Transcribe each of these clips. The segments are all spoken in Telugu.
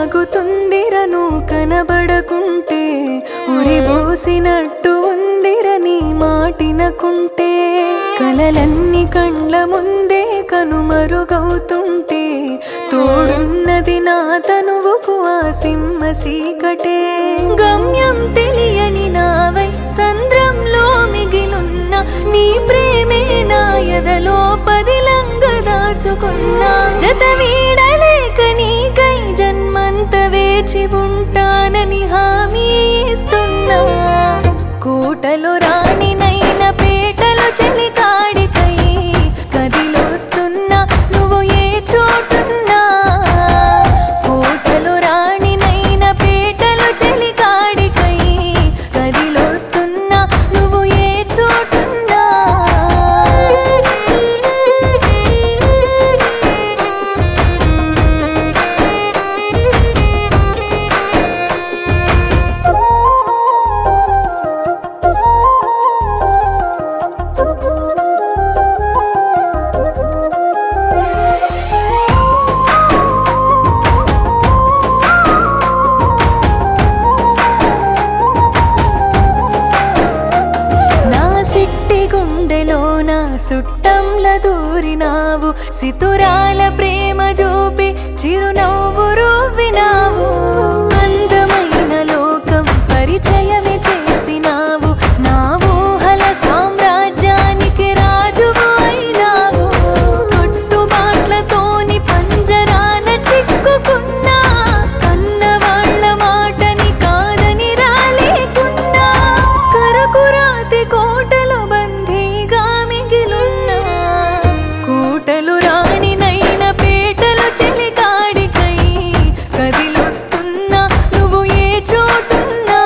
సాగుతుందిరను కనబడకుంటే ఉరిబోసినట్టు ఉందిరని మాటినకుంటే కలలన్నీ కండ్ల ముందే కనుమరుగవుతుంటే తోడున్నది నా తనువుకు ఆ సింహ సీకటే గమ్యం తెలియని నావై సంద్రంలో మిగిలున్న నీ ప్రేమే నా ఎదలో పదిలంగ దాచుకున్నా జత వీడలేక నీకై జన్మంత వేచి ఉంటానని హామీ ఇస్తున్నా కోటలో రాణినైన పేటలో చెలికాడికై కదిలొస్తున్నా నువ్వు ఏ చోటున్నా కోటలో రాణినైన పేటలో చెలికాడికై కదిలొస్తున్నా నువ్వు ఏ చోటున్నా నా సిట్టి గుండెలో నా సుట్టంల దూరినావు సితురాల ప్రేమ చూపి చిరునవ్వు రువ్వినావు అందమైన లోకం పరిచయమే చేసినావు నా ఊహల సామ్రాజ్యానికి రాజువు అయినావు కట్టుబాట్లతోని పంజరాన చిక్కుకున్నా కన్నవాళ్ళ మాటని కాదని రాలేకున్నా కరకురాతి కోటలు బందీగా మిగిలున్నా కోటలు రాణినైన పేటలు చెలికాడికై కదిలొస్తున్నా నువ్వు ఏ చోటున్నా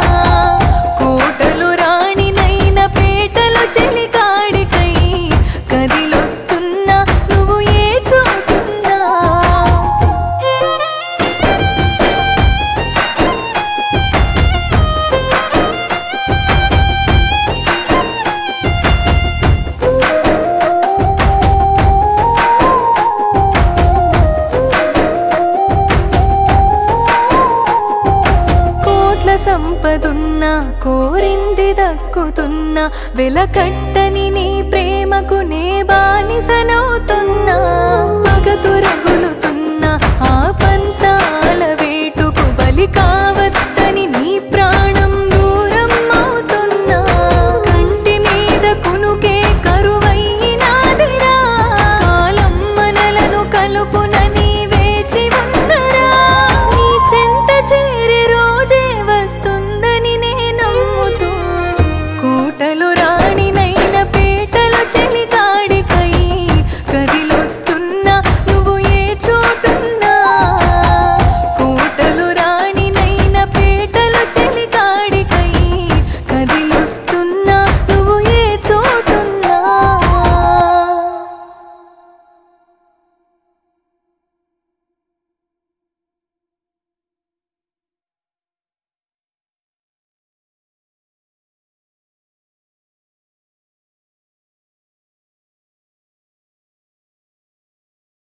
కోటలు రాణినైన పేటలు చెలికాడికై కదిలొస్తున్నా నువ్వు ఏ చోటున్నా కోట్ల సంపదున్నా కోరింది దక్కుతున్నా వెలకట్టని నీ ప్రేమకు నే బానిసనవుతున్నా మగతురగులు